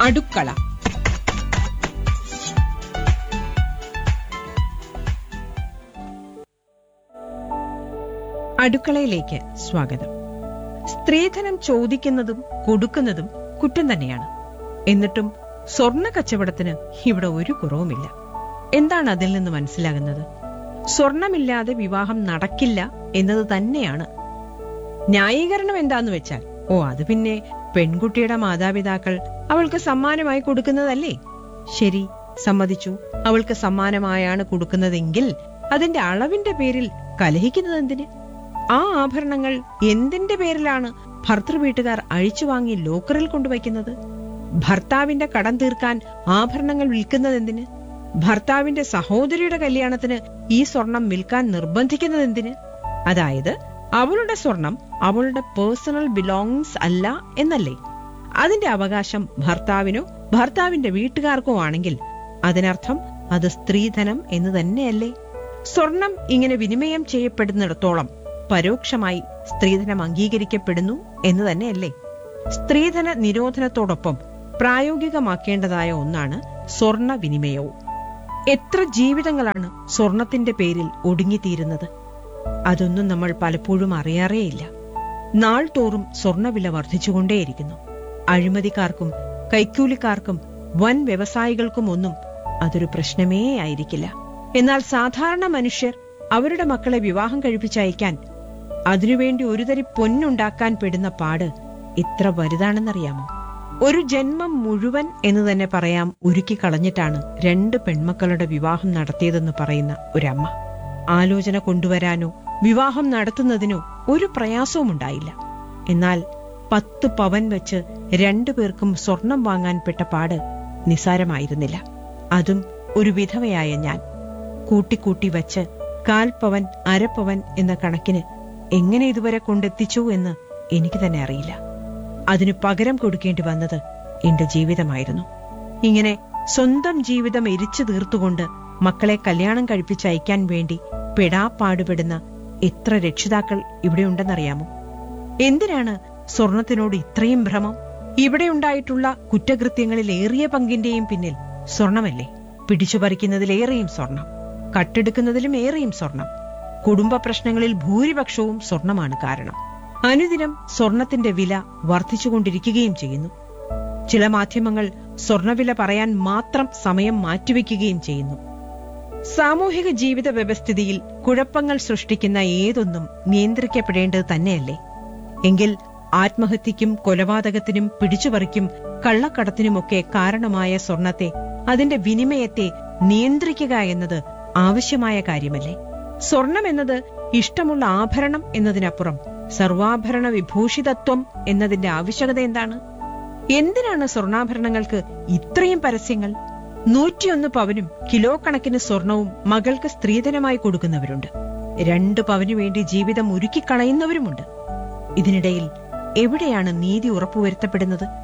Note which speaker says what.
Speaker 1: അടുക്കള അടുക്കളയിലേക്ക് സ്വാഗതം സ്ത്രീധനം ചോദിക്കുന്നതും കൊടുക്കുന്നതും കുറ്റം തന്നെയാണ് എന്നിട്ടും സ്വർണ്ണ കച്ചവടത്തിന് ഇവിടെ ഒരു കുറവുമില്ല എന്താണ് അതിൽ നിന്ന് മനസ്സിലാകുന്നത് സ്വർണമില്ലാതെ വിവാഹം നടക്കില്ല എന്നത് തന്നെയാണ് ന്യായീകരണം എന്താന്ന് വെച്ചാൽ ഓ അത് പിന്നെ പെൺകുട്ടിയുടെ മാതാപിതാക്കൾ അവൾക്ക് സമ്മാനമായി കൊടുക്കുന്നതല്ലേ ശരി സമ്മതിച്ചു അവൾക്ക് സമ്മാനമായാണ് കൊടുക്കുന്നതെങ്കിൽ അതിന്റെ അളവിന്റെ പേരിൽ കലഹിക്കുന്നത് എന്തിന് ആ ആഭരണങ്ങൾ എന്തിന്റെ പേരിലാണ് ഭർത്തൃ വീട്ടുകാർ അഴിച്ചു വാങ്ങി ലോക്കറിൽ കൊണ്ടുവയ്ക്കുന്നത് ഭർത്താവിന്റെ കടം തീർക്കാൻ ആഭരണങ്ങൾ വിൽക്കുന്നതെന്തിന് ഭർത്താവിന്റെ സഹോദരിയുടെ കല്യാണത്തിന് ഈ സ്വർണം വിൽക്കാൻ നിർബന്ധിക്കുന്നതെന്തിന് അതായത് അവളുടെ സ്വർണം അവളുടെ പേഴ്സണൽ ബിലോങ്സ് അല്ല എന്നല്ലേ അതിന്റെ അവകാശം ഭർത്താവിനോ ഭർത്താവിന്റെ വീട്ടുകാർക്കോ ആണെങ്കിൽ അതിനർത്ഥം അത് സ്ത്രീധനം എന്ന് തന്നെയല്ലേ സ്വർണം ഇങ്ങനെ വിനിമയം ചെയ്യപ്പെടുന്നിടത്തോളം പരോക്ഷമായി സ്ത്രീധനം അംഗീകരിക്കപ്പെടുന്നു എന്ന് തന്നെയല്ലേ സ്ത്രീധന നിരോധനത്തോടൊപ്പം പ്രായോഗികമാക്കേണ്ടതായ ഒന്നാണ് സ്വർണ വിനിമയവും എത്ര ജീവിതങ്ങളാണ് സ്വർണത്തിന്റെ പേരിൽ ഒടുങ്ങിത്തീരുന്നത് അതൊന്നും നമ്മൾ പലപ്പോഴും അറിയാറേയില്ല നാൾ തോറും സ്വർണവില വർദ്ധിച്ചുകൊണ്ടേയിരിക്കുന്നു അഴിമതിക്കാർക്കും കൈക്കൂലിക്കാർക്കും വൻ വ്യവസായികൾക്കും ഒന്നും അതൊരു പ്രശ്നമേ ആയിരിക്കില്ല എന്നാൽ സാധാരണ മനുഷ്യർ അവരുടെ മക്കളെ വിവാഹം കഴിപ്പിച്ചയക്കാൻ അതിനുവേണ്ടി ഒരു തരി പൊന്നുണ്ടാക്കാൻ പെടുന്ന പാട് ഇത്ര വലുതാണെന്നറിയാമോ ഒരു ജന്മം മുഴുവൻ എന്ന് തന്നെ പറയാം ഒരുക്കി കളഞ്ഞിട്ടാണ് രണ്ട് പെൺമക്കളുടെ വിവാഹം നടത്തിയതെന്ന് പറയുന്ന ഒരമ്മ ആലോചന കൊണ്ടുവരാനോ വിവാഹം നടത്തുന്നതിനോ ഒരു പ്രയാസവും ഉണ്ടായില്ല എന്നാൽ പത്ത് പവൻ വെച്ച് രണ്ടുപേർക്കും സ്വർണം വാങ്ങാൻ പെട്ട പാട് നിസാരമായിരുന്നില്ല അതും ഒരു വിധവയായ ഞാൻ കൂട്ടിക്കൂട്ടി വച്ച് കാൽപ്പവൻ അരപ്പവൻ എന്ന കണക്കിന് എങ്ങനെ ഇതുവരെ കൊണ്ടെത്തിച്ചു എന്ന് എനിക്ക് തന്നെ അറിയില്ല അതിനു പകരം കൊടുക്കേണ്ടി വന്നത് എന്റെ ജീവിതമായിരുന്നു ഇങ്ങനെ സ്വന്തം ജീവിതം എരിച്ചു തീർത്തുകൊണ്ട് മക്കളെ കല്യാണം കഴിപ്പിച്ചയക്കാൻ വേണ്ടി പെടാപ്പാടുപെടുന്ന എത്ര രക്ഷിതാക്കൾ ഇവിടെയുണ്ടെന്നറിയാമോ എന്തിനാണ് സ്വർണത്തിനോട് ഇത്രയും ഭ്രമം ഇവിടെ ഉണ്ടായിട്ടുള്ള കുറ്റകൃത്യങ്ങളിൽ ഏറിയ പങ്കിന്റെയും പിന്നിൽ സ്വർണമല്ലേ പിടിച്ചുപറിക്കുന്നതിലേറെയും സ്വർണം കട്ടെടുക്കുന്നതിലും ഏറെയും സ്വർണം കുടുംബ പ്രശ്നങ്ങളിൽ ഭൂരിപക്ഷവും സ്വർണമാണ് കാരണം അനുദിനം സ്വർണത്തിന്റെ വില വർദ്ധിച്ചുകൊണ്ടിരിക്കുകയും ചെയ്യുന്നു ചില മാധ്യമങ്ങൾ സ്വർണവില പറയാൻ മാത്രം സമയം മാറ്റിവെക്കുകയും ചെയ്യുന്നു സാമൂഹിക ജീവിത വ്യവസ്ഥിതിയിൽ കുഴപ്പങ്ങൾ സൃഷ്ടിക്കുന്ന ഏതൊന്നും നിയന്ത്രിക്കപ്പെടേണ്ടത് തന്നെയല്ലേ എങ്കിൽ ആത്മഹത്യക്കും കൊലപാതകത്തിനും പിടിച്ചുപറിക്കും കള്ളക്കടത്തിനുമൊക്കെ കാരണമായ സ്വർണത്തെ അതിന്റെ വിനിമയത്തെ നിയന്ത്രിക്കുക എന്നത് ആവശ്യമായ കാര്യമല്ലേ സ്വർണം എന്നത് ഇഷ്ടമുള്ള ആഭരണം എന്നതിനപ്പുറം സർവാഭരണ വിഭൂഷിതത്വം എന്നതിന്റെ ആവശ്യകത എന്താണ് എന്തിനാണ് സ്വർണ്ണാഭരണങ്ങൾക്ക് ഇത്രയും പരസ്യങ്ങൾ നൂറ്റിയൊന്ന് പവനും കിലോ കണക്കിന് സ്വർണവും മകൾക്ക് സ്ത്രീധനമായി കൊടുക്കുന്നവരുണ്ട് രണ്ട് പവനു വേണ്ടി ജീവിതം ഒരുക്കിക്കളയുന്നവരുമുണ്ട് ഇതിനിടയിൽ എവിടെയാണ് നീതി ഉറപ്പുവരുത്തപ്പെടുന്നത്